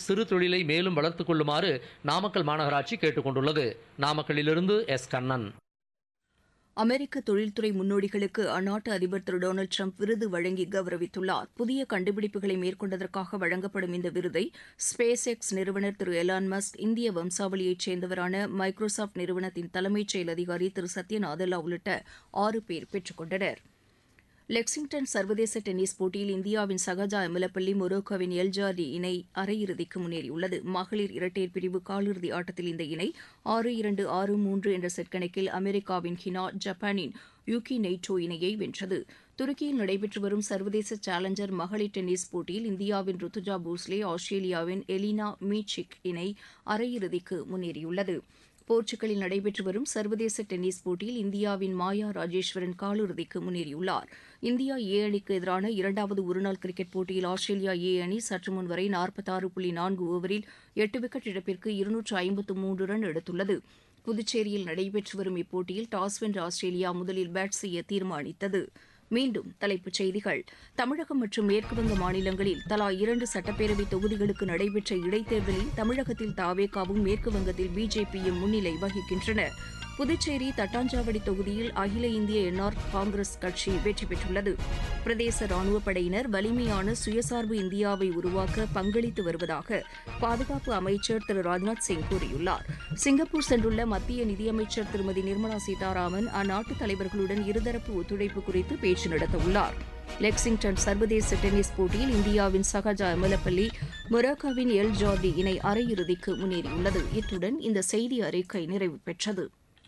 சிறு தொழிலை மேலும் வளர்த்துக் கொள்ளுமாறு நாமக்கல் மாநகராட்சி கேட்டுக் கொண்டுள்ளது நாமக்கல்லிலிருந்து எஸ் கண்ணன் அமெரிக்க தொழில்துறை முன்னோடிகளுக்கு அந்நாட்டு அதிபர் திரு டொனால்டு ட்ரம்ப் விருது வழங்கி கௌரவித்துள்ளார் புதிய கண்டுபிடிப்புகளை மேற்கொண்டதற்காக வழங்கப்படும் இந்த விருதை ஸ்பேஸ் எக்ஸ் நிறுவனர் திரு எலான் மஸ்க் இந்திய வம்சாவளியைச் சேர்ந்தவரான மைக்ரோசாப்ட் நிறுவனத்தின் தலைமைச் செயல் அதிகாரி திரு சத்ய நாதல்லா உள்ளிட்ட ஆறு பேர் பெற்றுக் கொண்டனர் லெக்சிங்டன் சர்வதேச டென்னிஸ் போட்டியில் இந்தியாவின் சகஜா எமலப்பள்ளி மொரோக்கோவின் எல்ஜாடி இணை அரையிறுதிக்கு முன்னேறியுள்ளது மகளிர் இரட்டையர் பிரிவு காலிறுதி ஆட்டத்தில் இந்த இணை ஆறு இரண்டு ஆறு மூன்று என்ற செட் கணக்கில் அமெரிக்காவின் ஹினா ஜப்பானின் யூகி நெய்டோ இணையை வென்றது துருக்கியில் நடைபெற்று வரும் சர்வதேச சேலஞ்சர் மகளிர் டென்னிஸ் போட்டியில் இந்தியாவின் ருத்துஜா பூஸ்லே ஆஸ்திரேலியாவின் எலினா மீச்சிக் இணை அரையிறுதிக்கு முன்னேறியுள்ளது போர்ச்சுகலில் நடைபெற்று வரும் சர்வதேச டென்னிஸ் போட்டியில் இந்தியாவின் மாயா ராஜேஸ்வரன் காலிறுதிக்கு முன்னேறியுள்ளார் இந்தியா ஏ அணிக்கு எதிரான இரண்டாவது ஒருநாள் கிரிக்கெட் போட்டியில் ஆஸ்திரேலியா ஏ அணி சற்று முன் வரை நாற்பத்தாறு புள்ளி நான்கு ஓவரில் எட்டு விக்கெட் இழப்பிற்கு இருநூற்று ஐம்பத்து மூன்று ரன் எடுத்துள்ளது புதுச்சேரியில் நடைபெற்று வரும் இப்போட்டியில் டாஸ் வென்ற ஆஸ்திரேலியா முதலில் பேட் செய்ய தீர்மானித்தது மீண்டும் தலைப்புச் செய்திகள் தமிழகம் மற்றும் மேற்குவங்க மாநிலங்களில் தலா இரண்டு சட்டப்பேரவை தொகுதிகளுக்கு நடைபெற்ற இடைத்தேர்தலில் தமிழகத்தில் தாவேகாவும் மேற்குவங்கத்தில் பிஜேபியும் முன்னிலை வகிக்கின்றன புதுச்சேரி தட்டாஞ்சாவடி தொகுதியில் அகில இந்திய என்ஆர் காங்கிரஸ் கட்சி வெற்றி பெற்றுள்ளது பிரதேச ராணுவப் படையினர் வலிமையான சுயசார்பு இந்தியாவை உருவாக்க பங்களித்து வருவதாக பாதுகாப்பு அமைச்சர் திரு ராஜ்நாத் சிங் கூறியுள்ளார் சிங்கப்பூர் சென்றுள்ள மத்திய நிதியமைச்சர் திருமதி நிர்மலா சீதாராமன் அந்நாட்டு தலைவர்களுடன் இருதரப்பு ஒத்துழைப்பு குறித்து பேச்சு நடத்தவுள்ளார் லெக்சிங்டன் சர்வதேச டென்னிஸ் போட்டியில் இந்தியாவின் சகஜா எமலப்பள்ளி மொராக்காவின் எல் ஜார்டி இணை அரையிறுதிக்கு முன்னேறியுள்ளது இத்துடன் இந்த செய்தி அறிக்கை நிறைவு பெற்றது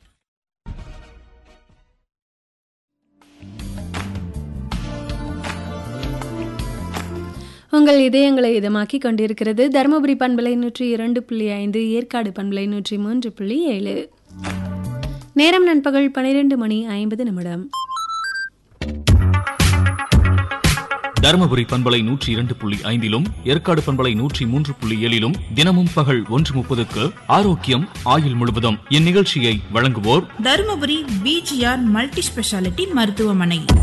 உங்கள் இதயங்களை இதமாக்கி கொண்டிருக்கிறது தருமபுரி பண்பலை நூற்றி இரண்டு புள்ளி ஐந்து ஏற்காடு பண்பலை நூற்றி மூன்று புள்ளி ஏழு நேரம் நண்பகல் பனிரெண்டு மணி ஐம்பது நிமிடம் தருமபுரி பண்பலை நூற்றி இரண்டு புள்ளி ஐந்திலும் ஏற்காடு பண்பலை நூற்றி மூன்று புள்ளி ஏழிலும் தினமும் பகல் ஒன்று முப்பதுக்கு ஆரோக்கியம் ஆயுள் முழுவதும் இந்நிகழ்ச்சியை வழங்குவோர் தருமபுரி பிஜிஆர் மல்டி ஸ்பெஷாலிட்டி மருத்துவமனை